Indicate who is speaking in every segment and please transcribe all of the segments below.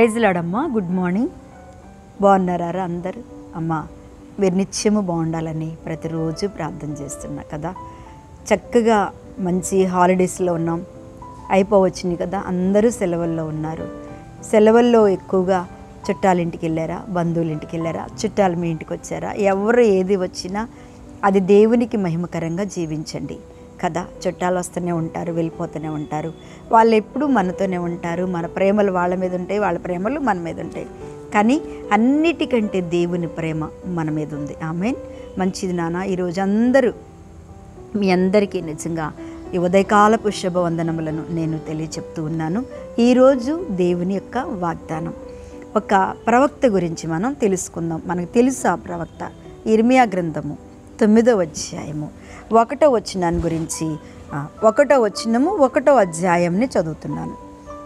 Speaker 1: praise లాడమ్మా good morning బాగున్నారా అందరు అమ్మా మీరు నిత్యము బాగుండాలని ప్రతిరోజు ప్రార్థన చేస్తున్నా కదా చక్కగా మంచి హాలిడేస్లో ఉన్నాం అయిపోవచ్చింది కదా అందరూ సెలవుల్లో ఉన్నారు సెలవుల్లో ఎక్కువగా చుట్టాలింటికి వెళ్ళారా బంధువుల ఇంటికి వెళ్ళారా చుట్టాలు మీ ఇంటికి వచ్చారా ఎవరు ఏది వచ్చినా అది దేవునికి మహిమకరంగా జీవించండి కదా చుట్టాలు వస్తూనే ఉంటారు వెళ్ళిపోతూనే ఉంటారు వాళ్ళు ఎప్పుడూ మనతోనే ఉంటారు మన ప్రేమలు వాళ్ళ మీద ఉంటాయి వాళ్ళ ప్రేమలు మన మీద ఉంటాయి కానీ అన్నిటికంటే దేవుని ప్రేమ మన మీద ఉంది ఆమె మంచిది నాన్న ఈరోజు అందరూ మీ అందరికీ నిజంగా ఈ ఉదయకాలపు శుభవందనములను నేను తెలియచెప్తూ ఉన్నాను ఈరోజు దేవుని యొక్క వాగ్దానం ఒక ప్రవక్త గురించి మనం తెలుసుకుందాం మనకు తెలుసు ఆ ప్రవక్త ఇర్మియా గ్రంథము తొమ్మిదో అధ్యాయము ఒకటో వచనాన్ని గురించి ఆ, ఒకటో వచనము ఒకటో అధ్యాయంని చదువుతున్నాను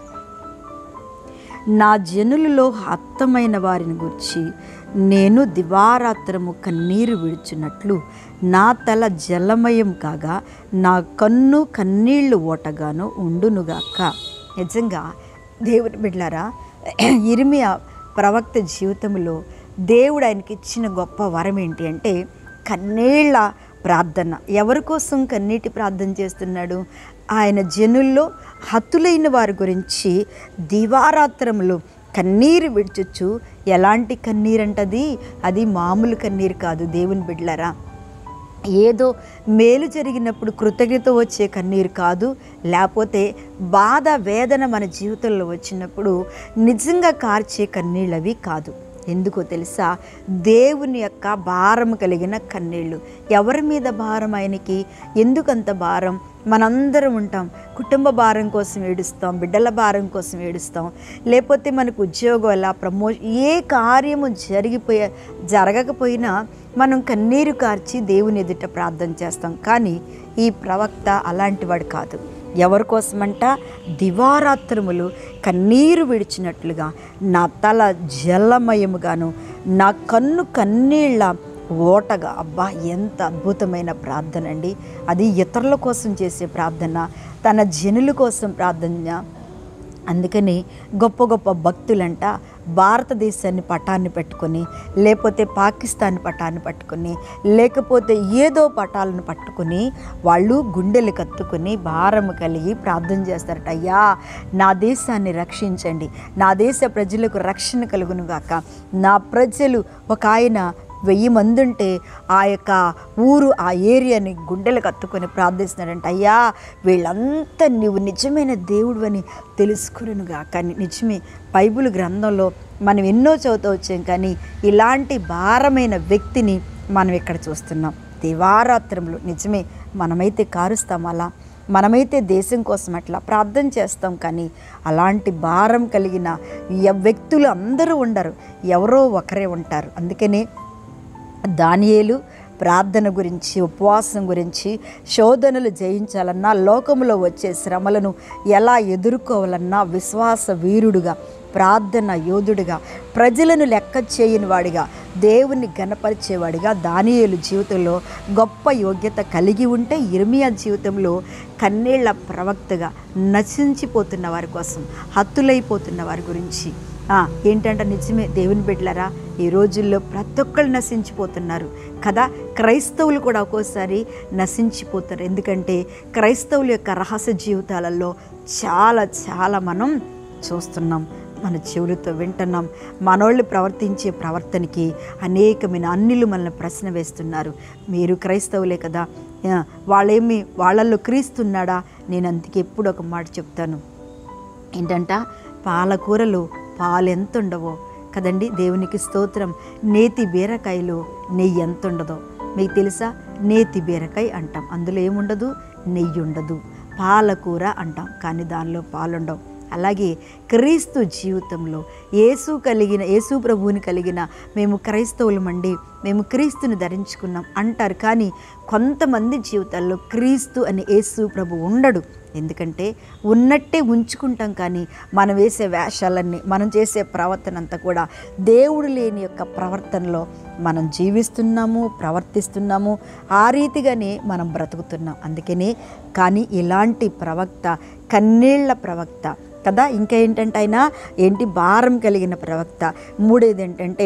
Speaker 1: నా జనులలో హత్తమైన వారిని గురించి నేను దివారాత్రము కన్నీరు విడుచున్నట్లు నా తల జలమయం కాగా నా కన్ను కన్నీళ్లు ఓటగాను ఉండునుగాక నిజంగా దేవుని బిడ్లారా ఇరిమియా ప్రవక్త జీవితంలో దేవుడు ఆయనకి ఇచ్చిన గొప్ప వరం ఏంటి అంటే కన్నీళ్ళ ప్రార్థన ఎవరి కోసం కన్నీటి ప్రార్థన చేస్తున్నాడు ఆయన జనుల్లో హతులైన వారి గురించి దివారాత్రములు కన్నీరు విడిచొచ్చు ఎలాంటి కన్నీరు అంటది అది మామూలు కన్నీరు కాదు దేవుని బిడ్డలరా ఏదో మేలు జరిగినప్పుడు కృతజ్ఞత వచ్చే కన్నీరు కాదు లేకపోతే బాధ వేదన మన జీవితంలో వచ్చినప్పుడు నిజంగా కార్చే కన్నీళ్ళు అవి కాదు ఎందుకో తెలుసా దేవుని యొక్క భారం కలిగిన కన్నీళ్ళు ఎవరి మీద భారం ఆయనకి ఎందుకంత భారం మనందరం ఉంటాం కుటుంబ భారం కోసం ఏడుస్తాం బిడ్డల భారం కోసం ఏడుస్తాం లేకపోతే మనకు ఉద్యోగం ఎలా ప్రమో ఏ కార్యము జరిగిపోయే జరగకపోయినా మనం కన్నీరు కార్చి దేవుని ఎదుట ప్రార్థన చేస్తాం కానీ ఈ ప్రవక్త అలాంటి వాడు కాదు ఎవరి కోసమంట దివారాత్రములు కన్నీరు విడిచినట్లుగా నా తల జలమయముగాను నా కన్ను కన్నీళ్ళ ఓటగా అబ్బా ఎంత అద్భుతమైన ప్రార్థన అండి అది ఇతరుల కోసం చేసే ప్రార్థన తన జనుల కోసం ప్రార్థన అందుకని గొప్ప గొప్ప భక్తులంట భారతదేశాన్ని పటాన్ని పెట్టుకొని లేకపోతే పాకిస్తాన్ పటాన్ని పట్టుకొని లేకపోతే ఏదో పటాలను పట్టుకొని వాళ్ళు గుండెలు కత్తుకొని భారం కలిగి ప్రార్థన చేస్తారట అయ్యా నా దేశాన్ని రక్షించండి నా దేశ ప్రజలకు రక్షణ కలుగును గాక నా ప్రజలు ఒక ఆయన వెయ్యి మంది ఉంటే ఆ యొక్క ఊరు ఆ ఏరియాని గుండెలు కత్తుకొని ప్రార్థిస్తున్నాడంట అయ్యా వీళ్ళంతా నువ్వు నిజమైన దేవుడు అని తెలుసుకునుగా కానీ నిజమే బైబిల్ గ్రంథంలో మనం ఎన్నో చదువుతూ వచ్చాం కానీ ఇలాంటి భారమైన వ్యక్తిని మనం ఇక్కడ చూస్తున్నాం దివారాత్రంలో నిజమే మనమైతే కారుస్తాం అలా మనమైతే దేశం కోసం అట్లా ప్రార్థన చేస్తాం కానీ అలాంటి భారం కలిగిన ఎ- వ్యక్తులు అందరూ ఉండరు ఎవరో ఒకరే ఉంటారు అందుకనే దానియేలు ప్రార్థన గురించి ఉపవాసం గురించి శోధనలు జయించాలన్నా లోకములో వచ్చే శ్రమలను ఎలా ఎదుర్కోవాలన్నా విశ్వాస వీరుడుగా ప్రార్థన యోధుడిగా ప్రజలను లెక్క చేయని వాడిగా దేవుని గణపరిచేవాడిగా దానియేలు జీవితంలో గొప్ప యోగ్యత కలిగి ఉంటే ఇర్మియా జీవితంలో కన్నీళ్ల ప్రవక్తగా నశించిపోతున్న వారి కోసం హత్తులైపోతున్న వారి గురించి ఆ, ఏంటంటే నిజమే దేవుని బిడ్డలారా ఈ రోజుల్లో ప్రతి ఒక్కళ్ళు నశించిపోతున్నారు కదా క్రైస్తవులు కూడా ఒక్కోసారి నశించిపోతారు ఎందుకంటే క్రైస్తవుల యొక్క రహస్య జీవితాలలో చాలా చాలా మనం చూస్తున్నాం మన చెవులతో వింటున్నాం మనోళ్ళు ప్రవర్తించే ప్రవర్తనకి అనేకమైన అన్నిలు మనల్ని ప్రశ్న వేస్తున్నారు మీరు క్రైస్తవులే కదా ఆ, వాళ్ళేమి వాళ్ళల్లో క్రీస్తున్నాడా నేను అందుకే ఎప్పుడు ఒక మాట చెప్తాను ఏంటంట పాలకూరలు పాలు ఎంత ఉండవో కదండి దేవునికి స్తోత్రం నేతి బీరకాయలు నెయ్యి ఎంత ఉండదో మీకు తెలుసా నేతి బీరకాయ అంటాం అందులో ఏముండదు నెయ్యి ఉండదు పాలకూర అంటాం కానీ దానిలో పాలుండవు అలాగే క్రీస్తు జీవితంలో యేసు కలిగిన యేసు ప్రభువుని కలిగిన మేము క్రైస్తవులమండి మేము క్రీస్తుని ధరించుకున్నాం అంటారు కానీ కొంతమంది జీవితాల్లో క్రీస్తు అని యేసు ప్రభు ఉండడు ఎందుకంటే ఉన్నట్టే ఉంచుకుంటాం కానీ మనం వేసే వేషాలన్నీ మనం చేసే ప్రవర్తన అంతా కూడా దేవుడు లేని యొక్క ప్రవర్తనలో మనం జీవిస్తున్నాము ప్రవర్తిస్తున్నాము ఆ రీతిగానే మనం బ్రతుకుతున్నాం అందుకనే కానీ ఇలాంటి ప్రవక్త కన్నీళ్ల ప్రవక్త కదా ఇంకా ఏంటంటే ఆయన ఏంటి భారం కలిగిన ప్రవక్త మూడేది ఏంటంటే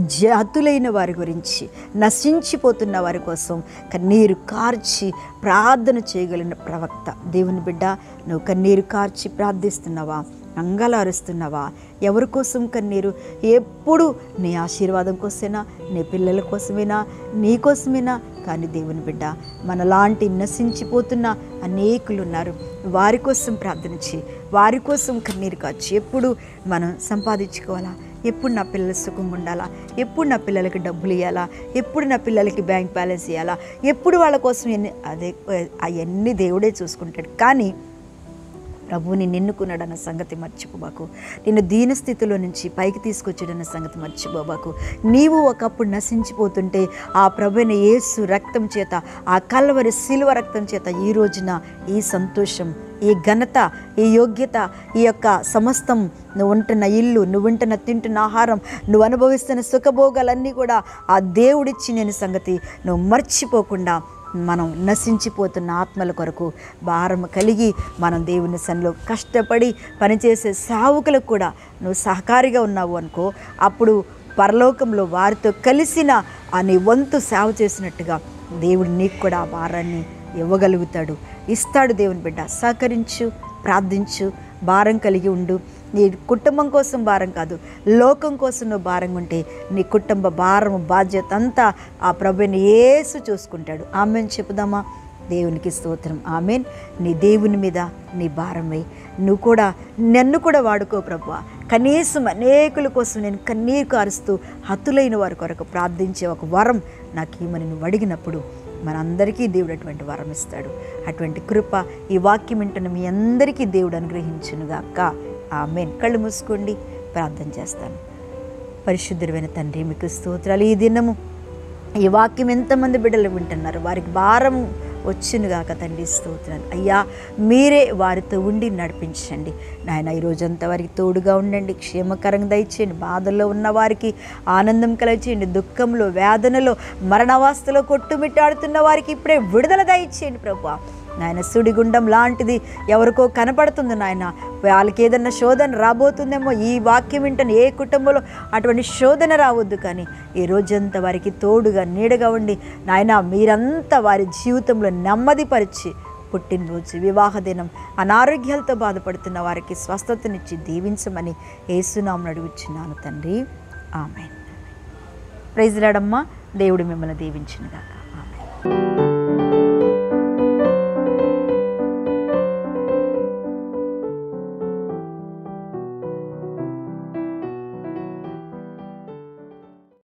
Speaker 1: జాతులైన వారి గురించి నశించిపోతున్న వారి కోసం కన్నీరు కార్చి ప్రార్థన చేయగలిగిన ప్రవక్త దేవుని బిడ్డ నువ్వు కన్నీరు కార్చి ప్రార్థిస్తున్నావా అంగలారుస్తున్నావా ఎవరి కోసం కన్నీరు ఎప్పుడు నీ ఆశీర్వాదం కోసమేనా నీ పిల్లల కోసమేనా నీ కోసమేనా కానీ దేవుని బిడ్డ మనలాంటి నశించిపోతున్న అనేకులు ఉన్నారు వారి కోసం ప్రార్థన చేయి వారి కోసం కన్నీరు కాచి ఎప్పుడు మనం సంపాదించుకోవాలా ఎప్పుడు నా పిల్లలు సుఖంగా ఉండాలా ఎప్పుడు నా పిల్లలకి డబ్బులు ఇవ్వాలా ఎప్పుడు నా పిల్లలకి బ్యాంక్ బ్యాలెన్స్ ఇవ్వాలా ఎప్పుడు వాళ్ళ కోసం ఎన్ని అదే అవన్నీ దేవుడే చూసుకుంటాడు కానీ ప్రభువుని నిన్నుకున్నాడన్న సంగతి మర్చిపోబాకు నిన్ను దీన స్థితిలో నుంచి పైకి తీసుకొచ్చాడన్న సంగతి మర్చిపోబాకు నీవు ఒకప్పుడు నశించిపోతుంటే ఆ ప్రభుని యేసు రక్తం చేత ఆ కల్వరి శిలువ రక్తం చేత ఈ రోజున ఈ సంతోషం ఈ ఘనత ఈ యోగ్యత ఈ యొక్క సమస్తం నువ్వు ఉంటున్న ఇల్లు నువ్వు ఉంటున్న తింటున్న ఆహారం నువ్వు అనుభవిస్తున్న సుఖభోగాలన్నీ కూడా ఆ దేవుడిచ్చి నేను సంగతి నువ్వు మర్చిపోకుండా మనం నశించిపోతున్న ఆత్మల కొరకు భారం కలిగి మనం దేవుని సన్నిలో కష్టపడి పనిచేసే సావుకులకు కూడా నువ్వు సహకారిగా ఉన్నావు అనుకో అప్పుడు పరలోకంలో వారితో కలిసిన ఆ నీ వంతు సేవ చేసినట్టుగా దేవుడు నీకు కూడా ఆ భారాన్ని ఇవ్వగలుగుతాడు ఇస్తాడు దేవుని బిడ్డ సహకరించు ప్రార్థించు భారం కలిగి ఉండు నీ కుటుంబం కోసం భారం కాదు లోకం కోసం నువ్వు భారంగా ఉంటే నీ కుటుంబ భారం బాధ్యత అంతా ఆ ప్రభుని ఏసు చూసుకుంటాడు ఆమెను చెప్పుదామా దేవునికి స్తోత్రం ఆమెన్ నీ దేవుని మీద నీ భారం వేయి నువ్వు కూడా నన్ను కూడా వాడుకో ప్రభు కనీసం అనేకుల కోసం నేను కన్నీరు కారుస్తూ హతులైన వారి కొరకు ప్రార్థించే ఒక వరం నాకు ఏమని నువ్వు అడిగినప్పుడు మనందరికీ దేవుడు అటువంటి వరం ఇస్తాడు అటువంటి కృప ఈ వాక్యం వింటున్న మీ అందరికీ దేవుడు అనుగ్రహించునుగాక ఆమెన్ కళ్ళు మూసుకోండి ప్రార్థన చేస్తాను పరిశుద్ధుడైన తండ్రి మీకు స్తోత్రాలు ఈ దినము ఈ వాక్యం ఎంతమంది బిడ్డలు వింటున్నారు వారికి భారం వచ్చునుగాక తండ్రి స్తోత్రాలు అయ్యా మీరే వారితో ఉండి నడిపించండి నాయన ఈ రోజంతా వారికి తోడుగా ఉండండి క్షేమకరంగా దయచేయండి బాధల్లో ఉన్న వారికి ఆనందం కలిచేయండి దుఃఖంలో వేదనలో మరణవాస్తులో కొట్టుమిట్టాడుతున్న వారికి ఇప్పుడే విడుదల దయచేయండి ప్రభా నాయన సుడిగుండం లాంటిది ఎవరికో కనపడుతుంది నాయన వాళ్ళకి ఏదన్నా శోధన రాబోతుందేమో ఈ వాక్యం వింటని ఏ కుటుంబంలో అటువంటి శోధన రావద్దు కానీ ఈ రోజంతా వారికి తోడుగా నీడగా ఉండి నాయన మీరంతా వారి జీవితంలో నెమ్మదిపరిచి పుట్టినరోజు వివాహ దినం అనారోగ్యాలతో బాధపడుతున్న వారికి స్వస్థతనిచ్చి దీవించమని ఏసునామను అడుగుచున్నాను తండ్రి ఆమె ప్రైజ్ రాడమ్మా దేవుడు మిమ్మల్ని దీవించినగాక